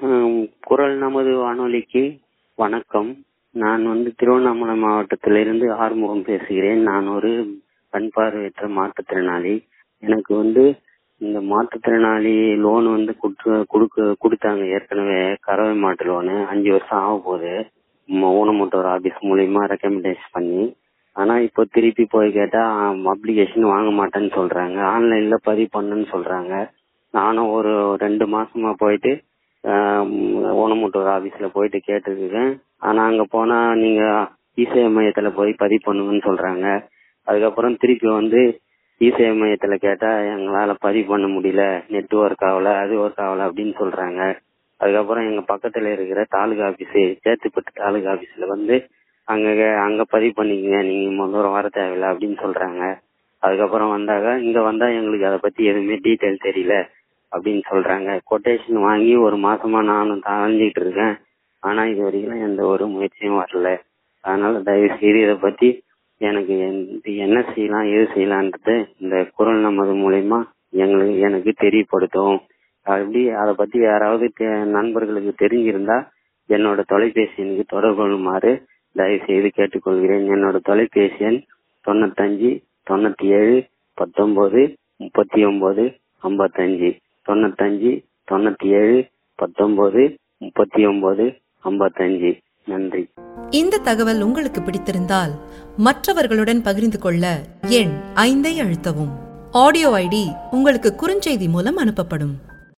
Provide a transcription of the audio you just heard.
ஹம், குரல் நமது வானொலிக்கு வணக்கம் நான் வந்து திருவண்ணாமலை மாவட்டத்திலிருந்து ஆறுமுகம் பேசுகிறேன் நான் ஒரு கண் பார்வையற்ற மாற்றுத்திறனாளி எனக்கு வந்து இந்த மாற்றுத்திறனாளி லோன் வந்து குடுக்க கொடுக்க கொடுத்தாங்க ஏற்கனவே கறவை மாட்டு லோனு அஞ்சு வருஷம் ஆக போகுது ம- ஊனமுட்டோர் ஆபீஸ் மூலியமா ரெக்கமெண்டேஷன் பண்ணி ஆனா இப்போ திருப்பி போய் கேட்டா அப்ளிகேஷன் வாங்க மாட்டேன்னு சொல்றாங்க ஆன்லைன்ல பதிவு பண்ணுன்னு சொல்றாங்க நானும் ஒரு ரெண்டு மாசமா போயிட்டு ஆஹ், ஊனமுட்டோர் ஆபீஸ்ல போயிட்டு கேட்டிருக்கேன் ஆனா அங்க போனா நீங்க இசேவை மையத்துல போய் பதிவு பண்ணுங்கன்னு சொல்றாங்க அதுக்கப்புறம் திருப்பி வந்து இசேவை மையத்துல கேட்டா எங்களால பதிவு பண்ண முடியல நெட் ஒர்க் ஆகல அது ஒர்க் ஆகல அப்படின்னு சொல்றாங்க அதுக்கப்புறம் எங்க பக்கத்துல இருக்கிற தாலுகா ஆபீஸ் சேத்துப்பட்டு தாலுகா ஆபீஸ்ல வந்து அங்க அங்க பதிவு பண்ணிக்கங்க நீங்க முதல்ல வர தேவையில்ல அப்படின்னு சொல்றாங்க அதுக்கப்புறம் வந்தாங்க இங்க வந்தா எங்களுக்கு அதை பத்தி எதுவுமே டீட்டெயில் தெரியல அப்படின்னு சொல்றாங்க கொட்டேஷன் வாங்கி ஒரு மாசமா நானும் அலைஞ்சிட்டு இருக்கேன் ஆனா இது வரைக்கும் எந்த ஒரு முயற்சியும் வரல அதனால தயவு செய்து இதை பத்தி எனக்கு எந்த- என்ன செய்யலாம் ஏது செய்யலான்றது இந்த குரல் நமது மூலியமா எங்களுக்கு எனக்கு தெரியப்படுத்தும் அப்படி அதை பத்தி யாராவது தெ- நண்பர்களுக்கு தெரிஞ்சிருந்தா என்னோட தொலைபேசி எண்ணுக்கு தொடர்பு கொள்ளுமாறு தயவு செய்து கேட்டுக்கொள்கிறேன் என்னோட தொலைபேசி எண் தொண்ணூத்தஞ்சு தொண்ணூத்தி ஏழு பத்தொன்பது முப்பத்தி ஒன்பது ஐம்பத்தஞ்சு தொண்ணூத்தஞ்சு தொண்ணூத்தி ஏழு பத்தொன்பது முப்பத்தி ஒன்பது ஐம்பத்தஞ்சு நன்றி இந்த தகவல் உங்களுக்கு பிடித்திருந்தால் மற்றவர்களுடன் பகிர்ந்து கொள்ள எண் ஐந்தை அழுத்தவும் ஆடியோ ஐடி உங்களுக்கு குறுஞ்செய்தி மூலம் அனுப்பப்படும்